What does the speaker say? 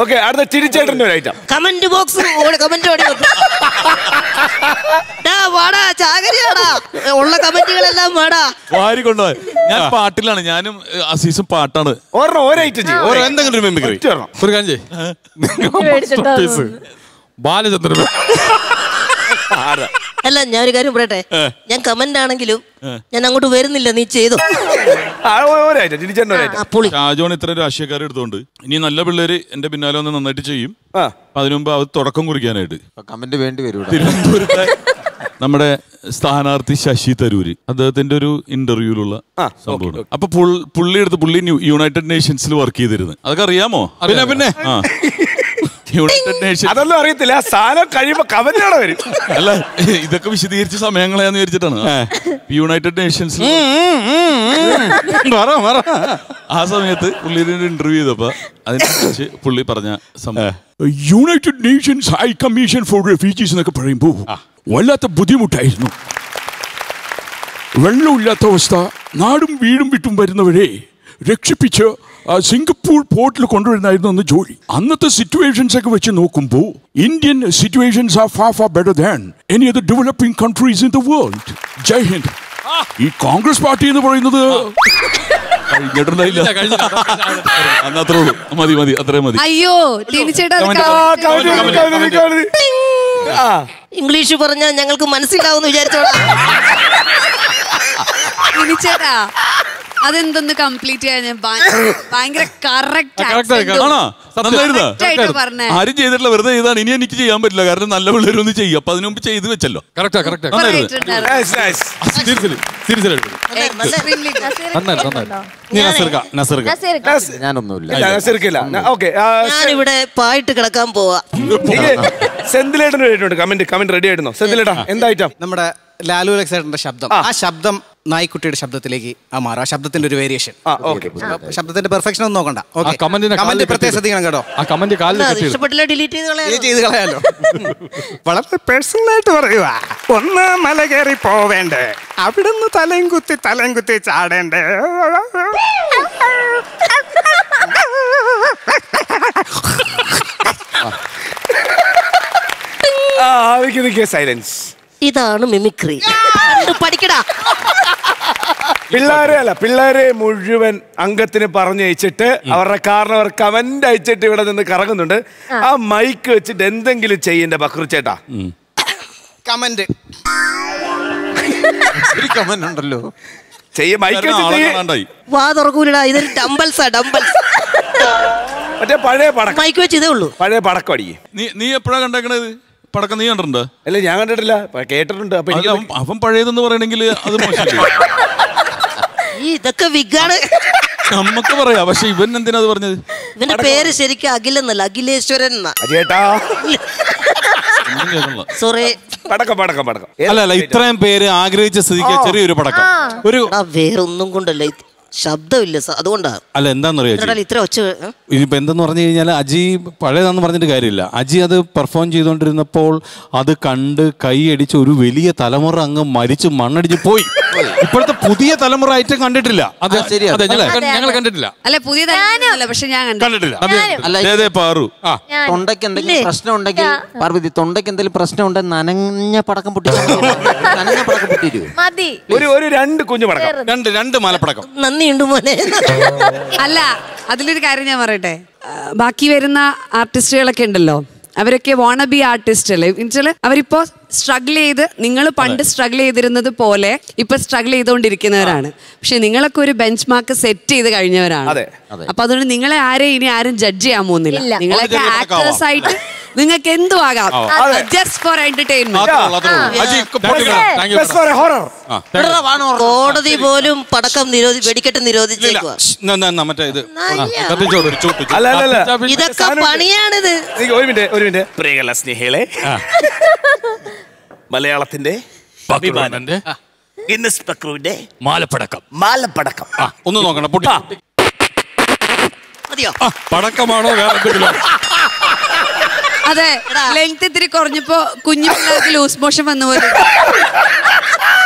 Okay അടുത്ത ചിരിച്ചേട്ടന്റെ ഒരു item comment box comment ഓടി വന്നു ഡാ, വാടാ ചാകരിയാടാ ഉള്ള കമന്റുകളെല്ലാം വാടാാ വാരി കൊണ്ടുപോയി ഞാൻ പാട്ടിലാണ് ഞാനും ഏഹ്, അസീസും പാട്ടാണ് ഒരെണ്ണം ഒരു ഐറ്റം ചെയ്യും ഓരോ എന്തെങ്കിലും ഒരു മെമ്മിക്രി ഒറ്റ ഒരെണ്ണം. ഒരു കാര്യം ചെയ്യ്. മേടിച്ചിട്ടാ പീസ്. ബാലചന്ദ്രൻ അല്ല ഞാൻ ഒരു കാര്യം പറയട്ടെ ഞാൻ കമന്റ് ആണെങ്കിലും ഞാൻ അങ്ങോട്ട് വരുന്നില്ല നീ ചെയ്തു ആ, ഒ- ഒരു ഐറ്റം ചിരിച്ചേട്ടന്റെ ഒരു ആ ഐറ്റം പുളി ഷാജോൺ ഇത്ര രാഷ്ട്രീയക്കാരെ എടുത്തോണ്ട് ഇനി നല്ല പിള്ളേര് എന്റെ പിന്നാലെ വന്ന് നന്നായിട്ട് ചെയ്യും ആ അപ്പൊ അതിനു മുമ്പ് അത് തുടക്കം കുറിക്കാനായിട്ട് കമന്റ് വേണ്ടി വരും തിരുവനന്തപുരത്തെ നമ്മുടെ സ്ഥാനാർത്ഥി ശശി തരൂര് അദ്ദേഹത്തിന്റെ ഒരു ഇന്റർവ്യൂലുള്ള ആ, സംഭവം അപ്പൊ പുൾ- പുള്ളി എടുത്ത് പുള്ളി ന്യൂ- യുണൈറ്റഡ് നേഷൻസിൽ വർക്ക് ചെയ്തിരുന്നു അതൊക്കെ അറിയാമോ പിന്നെ പിന്നെ ആ യുണൈറ്റഡ് നേഷൻ അതൊന്നും അറിയത്തില്ല ആ സാധനം കഴിയുമ്പോ കമന്റാണ് വരും അല്ല ഇതൊക്കെ വിശദീകരിച്ച സമയങ്ങളെയാന്ന് വിചാരിച്ചിട്ടാണ് യുണൈറ്റഡ് നേഷൻസിൽ പറ പറ ആ സമയത്ത് പുള്ളിയുടെ ഇന്റർവ്യൂ ചെയ്തപ്പോ അതിനെക്കുറിച്ച് പുള്ളി പറഞ്ഞ സംഭവം United Nations High Commission for Refugees എന്നൊക്കെ പറയുമ്പോൾ വല്ലാത്ത ബുദ്ധിമുട്ടായിരുന്നു വെള്ളമില്ലാത്ത അവസ്ഥ നാടും വീടും വിട്ടും വരുന്നവരെ രക്ഷിപ്പിച്ച് ആ, സിംഗപ്പൂർ പോർട്ടിൽ കൊണ്ടുവരുന്നായിരുന്നു അന്ന് ജോലി അന്നത്തെ സിറ്റുവേഷൻസ് ഒക്കെ വെച്ച് നോക്കുമ്പോൾ Indian situations are far far better than any other developing countries in the world Jai Hind ഈ കോൺഗ്രസ് പാർട്ടി എന്ന് പറയുന്നത് കഴിഞ്ഞിട്ടുണ്ടായില്ല അന്നത്രേ ഉള്ളൂ മതി മതി അത്രേ മതി അയ്യോ ടിനിച്ചേട്ടാ അത് ആ, comment- കമന്റ് വരും, കമന്റ് വരും, കമന്റ് വരും. ആ ഇംഗ്ലീഷ് പറഞ്ഞാൽ ഞങ്ങൾക്ക് മനസ്സിലാവുമെന്ന് വിചാരിച്ചോളാം ടിനിച്ചേട്ടാ അതെന്തൊന്ന് കംപ്ലീറ്റ് ചെയ്യാൻ ഞാൻ ഭയ- ഭയങ്കര കറക്റ്റ് correct ആയി, ആണോ നന്നായിരുന്നാ ആയിട്ട് പറഞ്ഞേ ആരും ചെയ്തിട്ടില്ല വെറുതെ ചെയ്താണ് ഇനി എനിക്ക് ചെയ്യാൻ പറ്റില്ല കാരണം നല്ല പിള്ളേരൊന്നും ചെയ്യും അപ്പൊ അതിനു മുമ്പ് ചെയ്ത് വെച്ചല്ലോ കറക്റ്റാ കറക്റ്റാ നന്നായിരുന്നു. നൈസ് നൈസ് സീരിയസ്ലി സീരിയസ്ലി നന്നായി നന്നായി നീ നസർക്ക നസർക്ക ഞാനൊന്നുമില്ല നസീർക്കില്ല ഓക്കെ ഞാനിവിടെ പായിട്ട് കിടക്കാൻ പോവാ സെന്തിലേട്ടന് വേണ്ടിയിട്ടുണ്ട് കമന്റ് കമന്റ് റെഡി ആയിരുന്നോ സെന്തിലേട്ടാ എന്താ ഐറ്റം നമ്മുടെ ലാലു ലക്സേട്ടന്റെ ശബ്ദം ആ. ആ ശബ്ദം നായ്ക്കുട്ടിയുടെ ശബ്ദത്തിലേക്ക് ആ മാറും ആ ശബ്ദത്തിന്റെ ഒരു വേരിയേഷൻ ആ ഓക്കെ ശബ്ദത്തിന്റെ പെർഫെക്ഷൻ ഒന്നും നോക്കണ്ട ആ കമന്റിനെ കമന്റ് പ്രത്യേകം ശ്രദ്ധിക്കണം കേട്ടോ ആ കമന്റ് കാലിൽ അത് കെട്ടിയിടും ഇഷ്ടപ്പെട്ടില്ല ഡിലീറ്റ് ചെയ്ത് കളയാം ഇത് ചെയ്ത് കളയാലോ വളരെ പേഴ്സണൽ ആയിട്ട് പറയുക ഒന്ന് മല കയറി പോവേണ്ടേ അവിടുന്ന് തലയും കുത്തി തലയും കുത്തി ചാടേണ്ടേ ആ നിക്ക് നിക്ക് സൈലൻസ് ഇതാണ് മിമിക്രി കണ്ടു പഠിക്കടാ പിള്ളേരെ അല്ല പിള്ളേരെ മുഴുവൻ അംഗത്തിന് പറഞ്ഞയച്ചിട്ട് അവരുടെ കാരണം അവർ കമന്റ് അയച്ചിട്ട് ഇവിടെ നിന്ന് കറങ്ങുന്നുണ്ട് ആ മൈക്ക് വെച്ചിട്ട് എന്തെങ്കിലും ചെയ്യണ്ട ബക്രുച്ചേട്ടാ കമന്റ് ഒരു കമന്റ് ഉണ്ടല്ലോ ചെയ്യ മൈക്ക് കാരണം വെച്ച് ആളെ ചെയ്യ്. കാണാണ്ടായി വാ തുറക്കൂലടാ ഇതൊരു ഡംബൽസാ ഡംബൽസ് മറ്റേ പഴയ പടക്കം മൈക്ക് വെച്ച് ഇതേ ഉള്ളൂ പഴയ പടക്കം അടിക്കും നീ നീ എപ്പോഴാ കണ്ടേക്കണത് പടക്കം നീ കണ്ടിട്ടുണ്ടോ അല്ല ഞാൻ കണ്ടിട്ടില്ല പ- കേട്ടിട്ടുണ്ട് അപ്പൊ അല്ല, എനിക്ക് അവൻ- അവൻ പഴയതെന്ന് പറയണെങ്കിൽ അത് മോശമല്ലേ ഈ ഇതൊക്കെ വിഗാണ് നമുക്ക് പറയാം പക്ഷെ ഇവൻ എന്തിനാ അത് പറഞ്ഞത് ഇവന്റെ പേര് ശരിക്കും അഖിലെന്നല്ല അഖിലേശ്വരൻ എന്നാ ചേട്ടാ ഒന്നും കേൾക്കണില്ല. സോറി പടക്കം പടക്കം പടക്കം അല്ല അല്ല ഇത്രയും പേര് ആഗ്രഹിച്ച സ്ഥിതിക്ക് ചെറിയൊരു പടക്കം ഒരു ആ വേറൊന്നും കൊണ്ടല്ല ഇത് ശബ്ദമില്ല സ- അതുകൊണ്ടാ അല്ല എന്താണെന്നറിയോ എന്നിട്ടാ ഇത്ര ഒച്ച ഏ? ഇതിപ്പോ എന്തെന്ന് പറഞ്ഞു കഴിഞ്ഞാൽ അജി പഴയതാന്ന് പറഞ്ഞിട്ട് കാര്യമില്ല അജി അത് പെർഫോം ചെയ്തുകൊണ്ടിരുന്നപ്പോൾ അത് കണ്ട് കൈയടിച്ച് ഒരു വലിയ തലമുറ അങ്ങ് മരിച്ച് മണ്ണടിച്ച് പോയി ഇപ്പോഴത്തെ പുതിയ തലമുറ ഐറ്റം കണ്ടിട്ടില്ല അതെ ശരിയാ അതെ ഞങ്ങൾ ഞങ്ങൾ കണ്ടിട്ടില്ല അല്ല പുതിയ തലമുറയല്ല, പക്ഷെ ഞാൻ കണ്ടു കണ്ടിട്ടില്ല അല്ല ദേ, ദേ, പാറു ആ തൊണ്ടയ്ക്ക് എന്തെങ്കിലും പ്രശ്നം ഉണ്ടെങ്കിൽ പാർവതി തൊണ്ടയ്ക്ക് എന്തെങ്കിലും പ്രശ്നം ഉണ്ടെങ്കിൽ നനഞ്ഞ പടക്കം പൊട്ടിച്ചു നനഞ്ഞ പടക്കം പൊട്ടിരൂ മതി ഒരു ഒരു രണ്ട് കുഞ്ഞു പടക്കം രണ്ട് രണ്ട് മലപ്പടക്കം നന്ദിയുണ്ട് മോനെ അല്ല അതിലൊരു കാര്യം ഞാൻ പറയട്ടെ ആ, ബാക്കി വരുന്ന ആർട്ടിസ്റ്റുകളൊക്കെ ഉണ്ടല്ലോ അവരൊക്കെ വോണ ബി ആർട്ടിസ്റ്റ് അല്ലേ എന്നുവെച്ചാൽ അവരിപ്പോ സ്ട്രഗിൾ ചെയ്ത് നിങ്ങൾ പണ്ട് സ്ട്രഗിൾ ചെയ്തിരുന്നത് പോലെ ഇപ്പൊ സ്ട്രഗിൾ ചെയ്തുകൊണ്ടിരിക്കുന്നവരാണ് പക്ഷെ നിങ്ങളൊക്കെ ഒരു ബെഞ്ച് മാർക്ക് സെറ്റ് ചെയ്ത് കഴിഞ്ഞവരാണ് അതെ, അപ്പൊ അതുകൊണ്ട് നിങ്ങളെ ആരെയും ഇനി ആരും ജഡ്ജ് ചെയ്യാൻ പോകുന്നില്ല നിങ്ങളൊക്കെ ചെറിയ ആക്ടേഴ്സ് ആയിട്ട് നിങ്ങൾക്ക് എന്തും ആകാം ജസ്റ്റ് ഫോർ എന്റർടൈൻമെന്റ് അത്രേ ഉള്ളൂ, അത്രേ ഉള്ളൂ. Aji thank you, thank you, Best for a horror. ആ, thank you. കോടതി പോലും പടക്കം നിരോധി വെടിക്കെട്ട് നിരോധിച്ചേക്കുക ശ്ശ്, എന്നാ, എന്നാ, എന്നാ, മറ്റേ ഇത് ആ, കത്തിച്ചോട് ഒരു ചൂട്ട് ചൂട്ട്. അല്ല, അല്ല, അല്ല. കത്തിച്ചാ പിന്നെ- ഇതൊക്കെ പണിയാണിത് നിക്ക് ഒരു മിനിറ്റ് ഒരു മിനിറ്റ് പ്രിയകള സ്നേഹികളെ മലയാളത്തിന്റെ അഭിമാനന്റെ ഗിന്നസ് പക്രുവിന്റെ മാലപ്പടക്കം മാലപ്പടക്കം ആ ഒന്ന് നോക്കണം പൊട്ടി മതിയോ ആ, പടക്കമാണോ വേറെ എന്തെങ്കിലും അതെ ലെങ്ത് ഇത്തിരി കുറഞ്ഞപ്പോ കുഞ്ഞു പിള്ളേർക്ക് ലൂസ് മോഷൻ വന്നു പോലെ